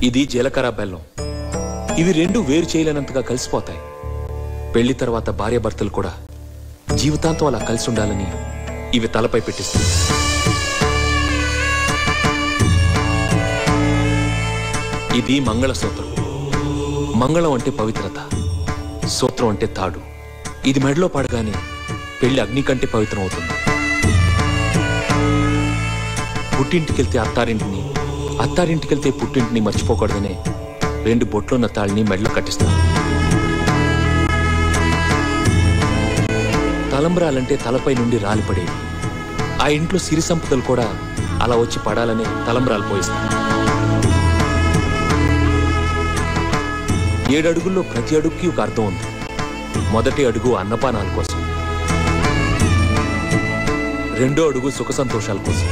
ఇది జీలకర్ర బెల్లం ఇవి రెండు వేరు చేయలేనంతగా కలిసిపోతాయి పెళ్లి తర్వాత భార్యాభర్తలు కూడా జీవితాంతం అలా కలిసి ఉండాలని ఇవి తలపై పెట్టిస్తుంది ఇది మంగళసూత్రం మంగళం అంటే పవిత్రత సూత్రం అంటే తాడు ఇది మెడలో పడగానే పెళ్లి అగ్ని కంటే పవిత్రం అవుతుంది పుట్టింటికెళ్తే అత్తారింటిని అత్తారింటికెళ్తే పుట్టింటిని మర్చిపోకూడదనే రెండు బొట్లున్న తాళ్ళని మెడలో కట్టిస్తారు తలంబ్రాలంటే తలపై నుండి రాలిపడేవి ఆ ఇంట్లో సిరి సంపదలు కూడా అలా వచ్చి పడాలని తలంబ్రాలు పోయిస్తారు ఏడు అడుగుల్లో ప్రతి అడుగుకి ఒక అర్థం ఉంది మొదటి అడుగు అన్నపానాల కోసం రెండో అడుగు సుఖ సంతోషాల కోసం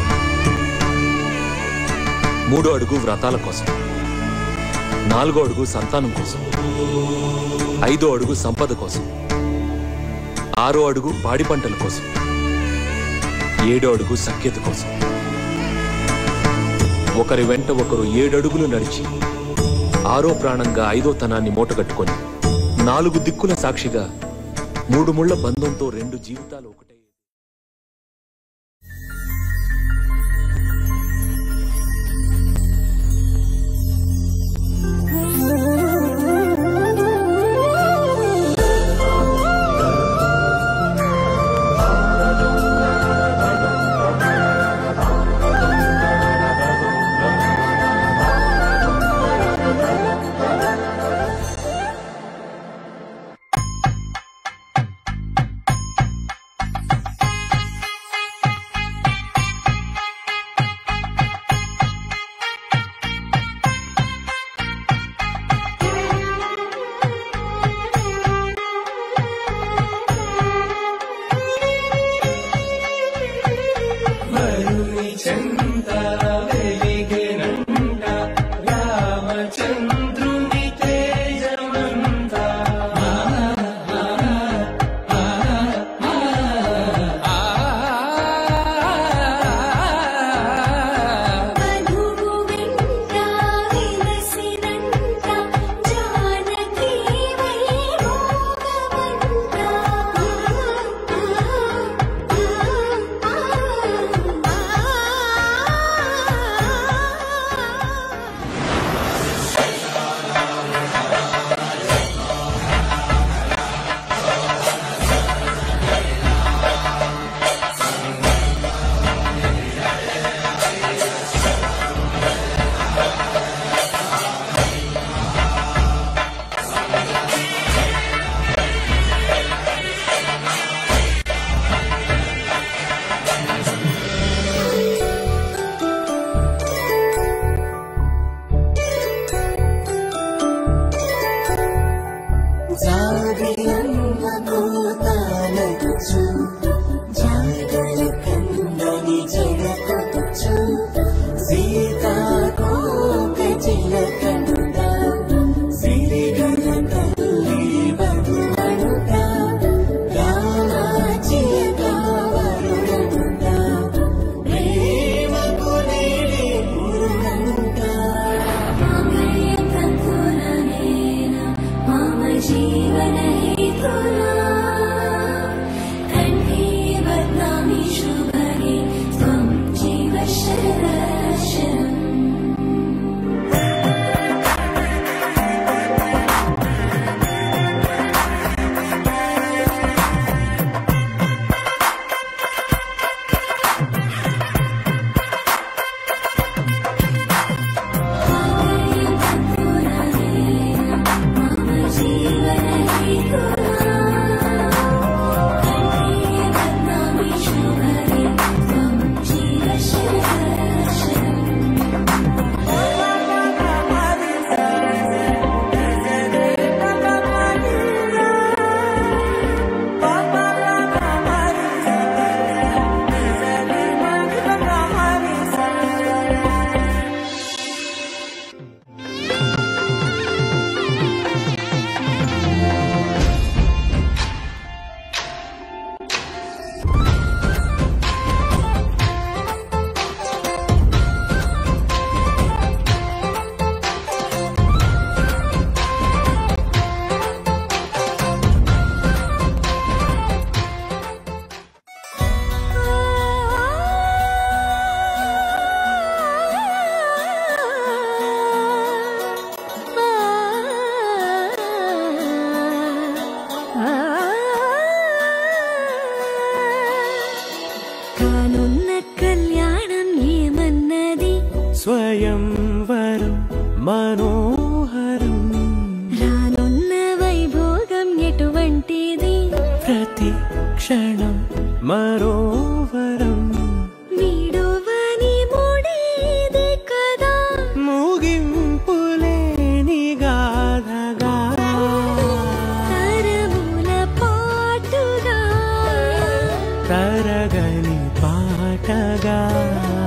మూడో అడుగు వ్రతాల కోసం నాలుగో అడుగు సంతానం కోసం ఐదో అడుగు సంపద కోసం ఆరో అడుగు పాడి పంటల కోసం ఏడో అడుగు సఖ్యత కోసం ఒకరి వెంట ఒకరు ఏడడుగులు నడిచి ఆరో ప్రాణంగా ఐదో తనాన్ని మూటగట్టుకొని నాలుగు దిక్కుల సాక్షిగా మూడు ముళ్ల బంధంతో రెండు జీవితాలు ఒకటే మధువు వెంట విలసినంత జానకి వైభోగమంత స్వయంవరం మనోహరం రానున్న వైభోగం ఎటువంటిది ప్రతి క్షణం మరోవరం వీడువని ముడేది కదా ముగింపులేని గాథగా తరముల పాటుగా తరగని పాటగా